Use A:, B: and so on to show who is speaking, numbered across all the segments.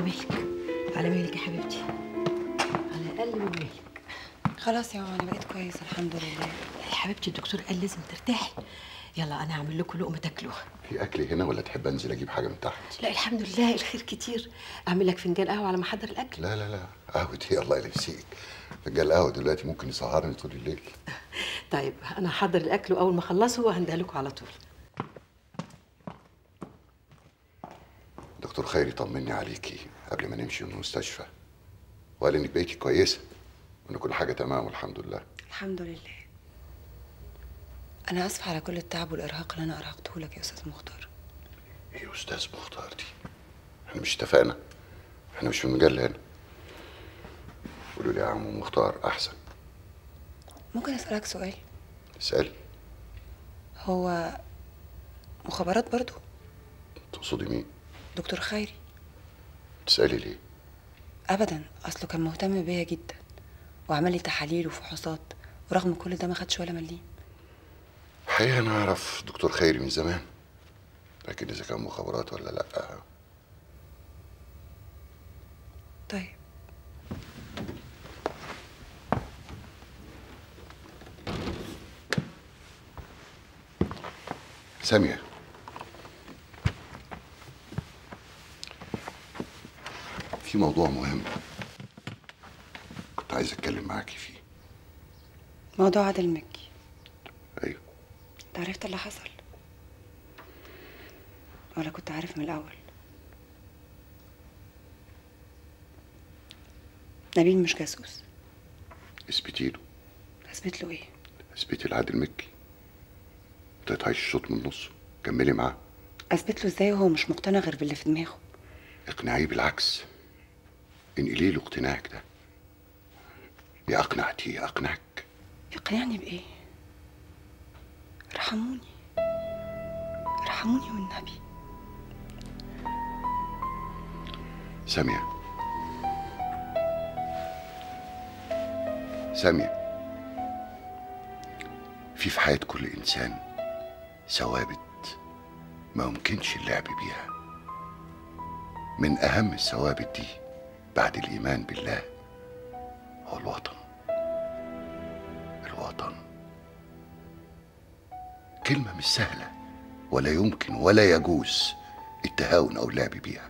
A: مهلك على مهلك يا حبيبتي على الاقل من مهلك
B: خلاص يا ماما انا بقيت كويس الحمد لله
A: يا حبيبتي الدكتور قال لازم ترتاحي يلا انا هعمل لكم لقمه تاكلوها
C: في اكل هنا ولا تحب انزل اجيب حاجه من تحت
A: لا الحمد لله الخير كتير اعمل لك فنجان قهوه على ما احضر الاكل
C: لا لا لا قهوة ايه الله يلبسيك فنجان القهوه دلوقتي ممكن يسهرني طول الليل
A: طيب انا هحضر الاكل واول ما اخلصه هنديها لكم على طول
C: دكتور خيري طمني عليكي قبل ما نمشي من المستشفى وقال انك بقيتي كويسه وان كل حاجه تمام والحمد لله
B: الحمد لله انا اسفه على كل التعب والارهاق اللي انا ارهقته لك يا استاذ مختار
C: ايه يا استاذ مختار دي احنا مش اتفقنا احنا مش في المجله هنا قولوا لي يا عم مختار احسن
B: ممكن اسالك سؤال
C: اسالي
B: هو مخابرات برضو
C: تقصدي مين
B: دكتور خيري
C: تسالي ليه
B: ابدا اصله كان مهتم بيا جدا وعمل لي تحاليل وفحوصات ورغم كل ده ما خدش ولا مليم
C: الحقيقه انا اعرف دكتور خيري من زمان لكن اذا كان مخابرات ولا لا
B: طيب
C: ساميه في موضوع مهم كنت عايز اتكلم معاكي فيه
B: موضوع عادل مكي
C: ايوه
B: انت عرفت اللي حصل ولا كنت عارف من الاول نبيل مش جاسوس
C: اثبتي له
B: اثبت له ايه
C: اثبتي لعادل مكي تقطعي الشوط من نصه كملي معاه
B: اثبت له ازاي وهو مش مقتنع غير باللي في دماغه
C: اقنعيه بالعكس انقلي له اقتناعك ده يا اقنعتيه يا اقنعك
B: يقنعني بايه ارحموني ارحموني والنبي
C: سامية سامية في في حياة كل إنسان ثوابت ما يمكنش اللعب بيها من أهم الثوابت دي بعد الإيمان بالله هو الوطن الوطن كلمة مش سهلة ولا يمكن ولا يجوز التهاون أو اللعب بيها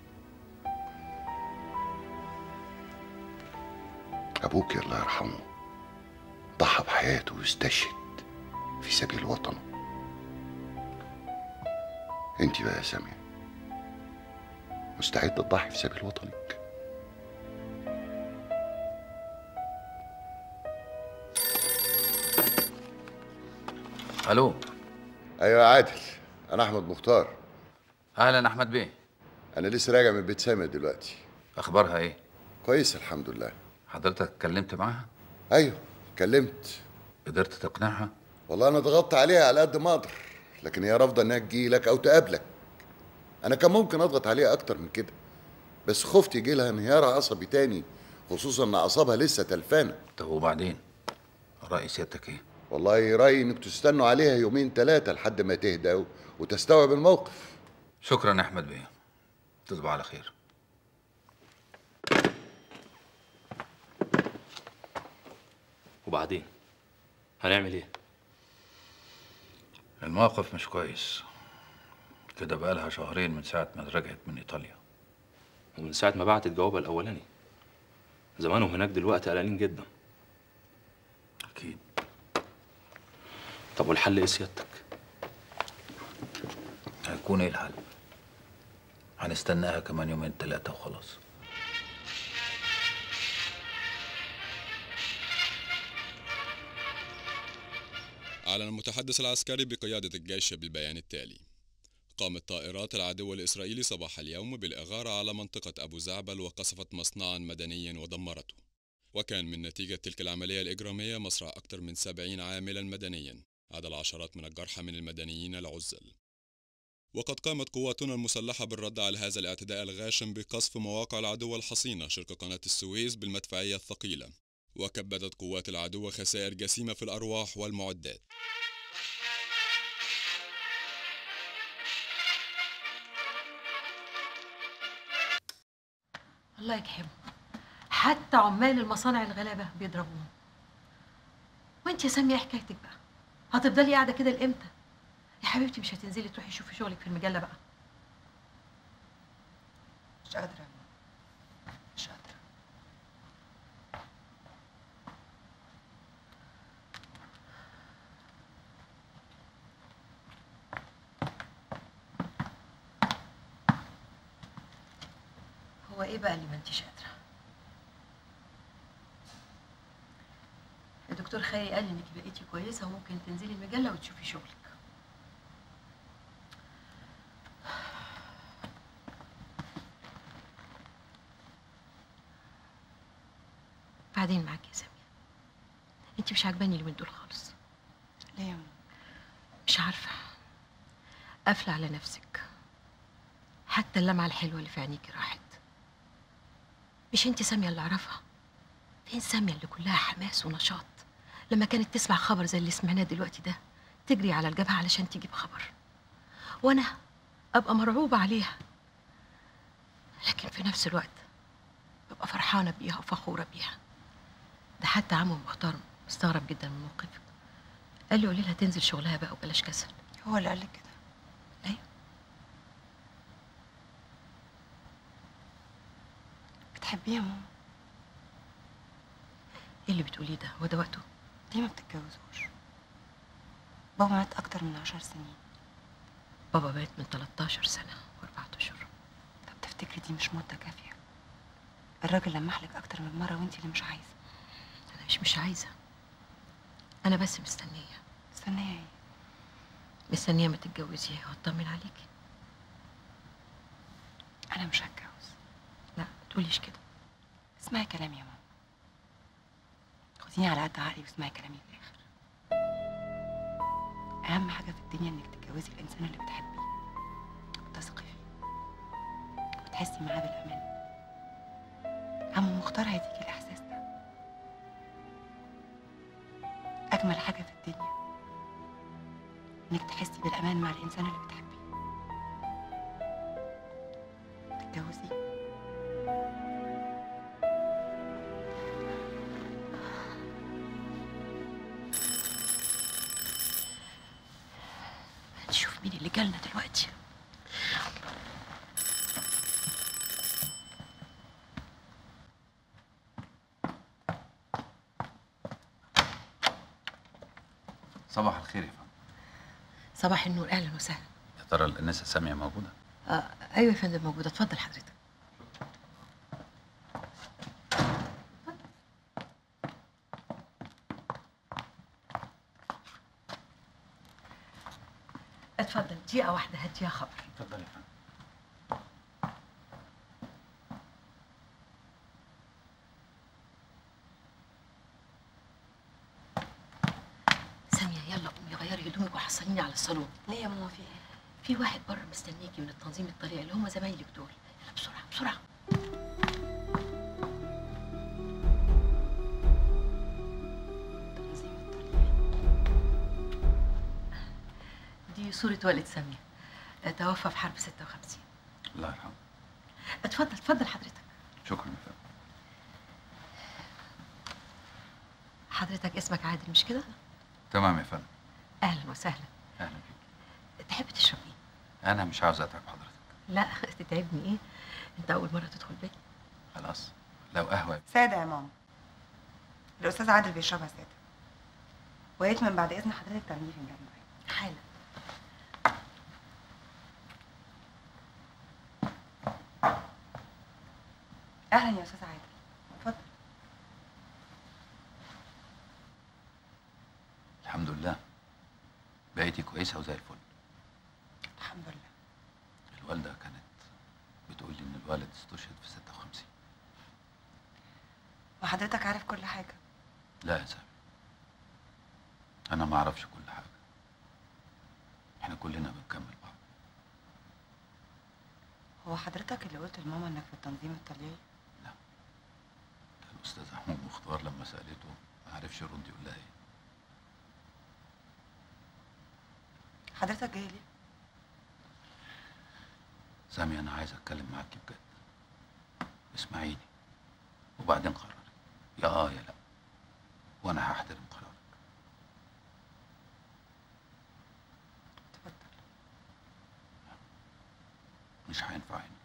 C: أبوك الله يرحمه ضحى بحياته واستشهد في سبيل وطنه انت بقى يا سامية مستعدة تضحي في سبيل وطنك
D: الو
C: ايوه يا عادل انا احمد مختار
D: اهلا احمد بيه
C: انا لسه راجع من بيت سامية دلوقتي
D: اخبارها ايه
C: كويس الحمد لله
D: حضرتك اتكلمت معاها
C: ايوه كلمت
D: قدرت تقنعها
C: والله انا ضغطت عليها على قد ما اقدر لكن هي رافضه انها تجيلك او تقابلك انا كان ممكن اضغط عليها اكتر من كده بس خفت يجي لها انهيار عصبي تاني خصوصا ان اعصابها لسه تلفانه
D: طب وبعدين راي سيادتك ايه
C: والله رايي انك تستنوا عليها يومين ثلاثه لحد ما تهدى و- وتستوعب الموقف
D: شكرا يا احمد بيه تصبح على خير
E: وبعدين هنعمل ايه
D: الموقف مش كويس كده بقالها شهرين من ساعة ما رجعت من إيطاليا
E: ومن ساعه ما بعت جوابها الاولاني زمانهم هناك دلوقتي قلقانين جدا
D: أكيد
E: طب والحل ايه سيادتك
D: هيكون إيه الحل؟ هنستناها كمان يومين تلاتة وخلاص
F: أعلن المتحدث العسكري بقيادة الجيش بالبيان التالي قامت طائرات العدو الإسرائيلي صباح اليوم بالإغارة على منطقة أبو زعبل وقصفت مصنعا مدنيا ودمرته وكان من نتيجة تلك العملية الإجرامية مصرع أكثر من سبعين عاملا مدنيا عدا العشرات من الجرحى من المدنيين العزل وقد قامت قواتنا المسلحة بالرد على هذا الاعتداء الغاشم بقصف مواقع العدو الحصينة شرق قناة السويس بالمدفعية الثقيلة وكبدت قوات العدو خسائر جسيمة في الأرواح والمعدات
A: الله يكحمه حتى عمال المصانع الغلابه بيضربوهم وانت يا ساميه ايه حكايتك بقى هتفضلي قاعده كده لامتى يا حبيبتي مش هتنزلي تروحي تشوفي شغلك في المجله بقى
B: مش قادرة يا ماما مش قادرة
A: هو ايه بقى اللي ما انتش قادره الدكتور خيري قال لي انك بقيتي كويسه وممكن تنزلي المجله وتشوفي شغلك بعدين معاك يا ساميه انت مش عاجباني اليومين دول خالص
B: ليه يا ماما
A: مش عارفه قافله على نفسك حتى اللمعه الحلوه اللي في عينيكي راحت مش انت ساميه اللي اعرفها فين ساميه اللي كلها حماس ونشاط لما كانت تسمع خبر زي اللي سمعناه دلوقتي ده تجري على الجبهه علشان تجيب خبر وانا ابقى مرعوبه عليها لكن في نفس الوقت ببقى فرحانه بيها وفخوره بيها ده حتى عمو مختار مستغرب جدا من موقفك قال لي قولي لها تنزل شغلها بقى وبلاش كسل
B: هو اللي قالك كده
A: ايوه
B: بتحبيه يا ماما
A: ايه اللي بتقوليه ده هو ده وقته
B: ليه ما بتتجوزوش بابا مات أكتر من عشر سنين
A: بابا مات من 13 سنه واربعة اشهر
B: طب تفتكري دي مش مدة كافية الراجل لمح لك أكتر من مرة وانتي اللي مش عايزة
A: انا مش مش عايزه انا بس مستنيه
B: مستنية ايه
A: مستنيه ما تتجوزي واطمن عليكي
B: أنا مش هتجوز
A: لا ما تقوليش كده
B: اسمعي كلامي يا ماما خديني على قد عقلي واسمعي كلامي للآخر أهم حاجة في الدنيا إنك تتجوزي الإنسان اللي بتحبيه وتثقي فيه وتحسي معاه بالأمان عم مختار هيديكي الإحساس ده أجمل حاجة في الدنيا إنك تحسي بالأمان مع الإنسان اللي بتحبيه تتجوزيه
A: نشوف مين اللي جالنا دلوقتي
D: صباح الخير يا فندم
A: صباح النور اهلا وسهلا
D: يا ترى الانسه ساميه موجوده
A: آه ايوه يا فندم موجوده اتفضل حضرتك اتفضل دقيقة واحدة هديها خبر
D: اتفضل يا فندم
A: سامية يلا قومي غيري هدومك وحصليني على الصالون
B: ليه يا ماما في ايه؟
A: في واحد بره مستنيكي من التنظيم الطليعي اللي هم زمايلك دول يلا بسرعة بسرعة
B: تنظيم الطليعي
A: دي صورة والد سامية آه، توفى في حرب 56
D: الله يرحمه
A: اتفضل اتفضل حضرتك
D: شكرا يا فندم
A: حضرتك اسمك عادل مش كده؟
D: تمام يا فندم
A: اهلا وسهلا
D: اهلا بيك
A: تحب تشرب ايه؟
D: انا مش عاوز اتعب حضرتك
A: لا تتعبني ايه؟ انت اول مرة تدخل بيتي
D: خلاص لو قهوه
B: سادة يا ماما الأستاذ عادل بيشربها سادة ويا ريت من بعد إذن حضرتك تعملي فنجان معايا
A: حالا
B: أهلا يا أستاذ عادل اتفضل
D: الحمد لله بقيتي كويسه وزي الفل
B: الحمد لله
D: الوالده كانت بتقول لي ان الوالد استشهد في 56
B: وحضرتك عارف كل حاجة
D: لا يا سامي انا ما اعرفش كل حاجه احنا كلنا بنكمل بعض
B: هو حضرتك اللي قلت لماما إنك في التنظيم الطليعي
D: لا ده الاستاذ محمود مختار لما سالته ما عرفش يرد يقول لها ايه
B: حضرتك جاي ليه؟
D: سامي انا عايز اتكلم معاكي بجد اسمعيني وبعدين قرري يا اه يا لا وانا هحترم قرارك
B: اتفضل
D: مش هينفع هنا